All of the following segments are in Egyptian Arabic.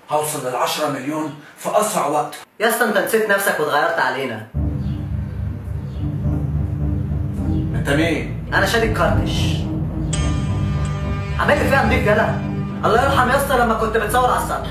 هوصل لل 10 مليون في اسرع وقت يا اسطى انت نسيت نفسك واتغيرت علينا انت مين؟ انا شادي الكارتش عامل لي فيها نضيف يلا الله يرحم يا اسطى لما كنت بتصور على السطح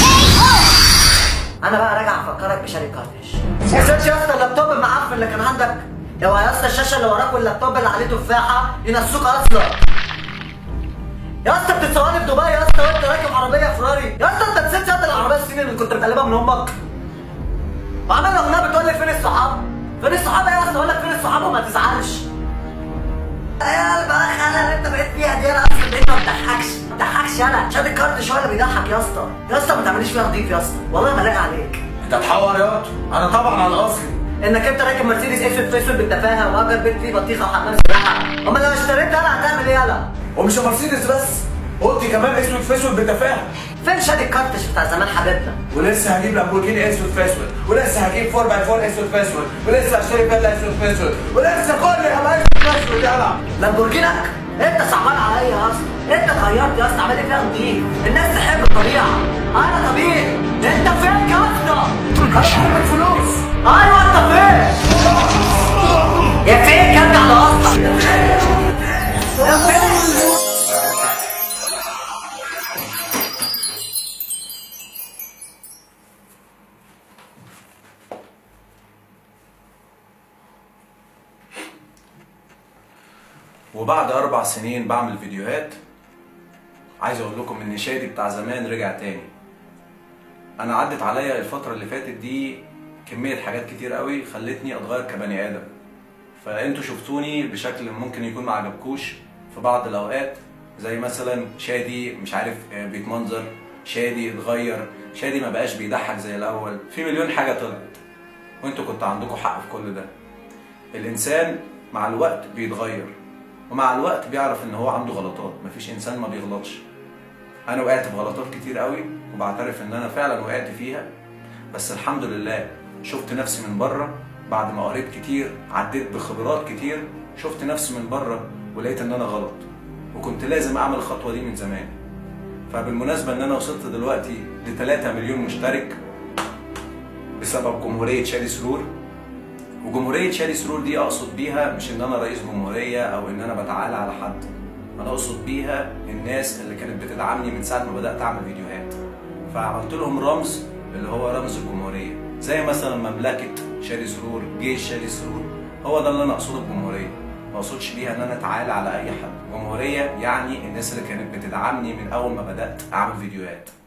انا بقى راجع افكرك بشادي الكارتش نسيت يا اسطى اللابتوب المعفن اللي كان عندك اوعى يا اسطى الشاشه اللي وراك واللابتوب اللي عليه تفاحه ينسوك اصلا يا اسطى بتتصور لي في دبي يا اسطى وانت راكب عربيه فراري يا اسطى انت نسيت يا اسطى العربيه الصيني اللي كنت بتقلبها من امك وعمال اغنيه بتقول لي فين الصحاب فين الصحاب يا اسطى اقول لك فين الصحاب وما تزعلش يا البخ انا اللي انت بقيت فيها دي انا اصلا بقيت ما بضحكش ما بضحكش انا شاد الكارت شويه اللي بيضحك يا اسطى يا اسطى ما تعمليش فيها نضيف يا اسطى والله ما لاقي عليك انت تحور يا واد. انا طبعا على الاصلي انك انت راكب مرسيدس اسود في اسود بالتفاهه واجر بيت فيه بطيخه وحمام سباحه امال لو اشتريت انا هتعمل ايه يالا ومش مرسيدس بس اوضتي كمان اسود في اسود بتفاهه فين شاد الكارتش بتاع زمان حبيبنا ولسه هجيب لامبورجيني اسود في اسود ولسه هجيب 4 باي 4 اسود في اسود ولسه هشتري فيلا اسود في اسود ولسه كل يا اسود في اسود يلا لامبورجينك انت صعبان عليا يا اسطى انت اتغيرت يا اسطى عمال فيها نضيف الناس تحب الطبيعه انا طبيعي انت فين يا اسطى انا بحب الفلوس ايوه انت فين يا فين كمل على اصلك يا فين يا فين وبعد أربع سنين بعمل فيديوهات عايز أقول لكم إن شادي بتاع زمان رجع تاني أنا عدت عليا الفترة اللي فاتت دي كمية حاجات كتير قوي خلتني أتغير كبني آدم فأنتوا شفتوني بشكل ممكن يكون ما عجبكوش في بعض الأوقات زي مثلا شادي مش عارف آه، بيتمنظر شادي اتغير شادي ما بقاش بيضحك زي الأول في مليون حاجة طلعت وانتوا كنتوا عندكم حق في كل ده الإنسان مع الوقت بيتغير ومع الوقت بيعرف ان هو عنده غلطات مفيش انسان ما بيغلطش انا وقعت في غلطات كتير قوي وبعترف ان انا فعلا وقعت فيها بس الحمد لله شفت نفسي من بره بعد ما قريت كتير عديت بخبرات كتير شفت نفسي من بره ولقيت ان انا غلط وكنت لازم اعمل الخطوه دي من زمان فبالمناسبه ان انا وصلت دلوقتي ل 3 مليون مشترك بسبب جمهوريه شادي سرور وجمهورية شادي سرور دي أقصد بيها مش إن أنا رئيس جمهورية أو إن أنا بتعالى على حد أنا أقصد بيها الناس اللي كانت بتدعمني من ساعة ما بدأت أعمل فيديوهات فعملت لهم رمز اللي هو رمز الجمهورية زي مثلا مملكة شادي سرور جيش شادي سرور هو ده اللي أنا أقصده بجمهورية ما أقصدش بيها إن أنا أتعالى على أي حد جمهورية يعني الناس اللي كانت بتدعمني من أول ما بدأت أعمل فيديوهات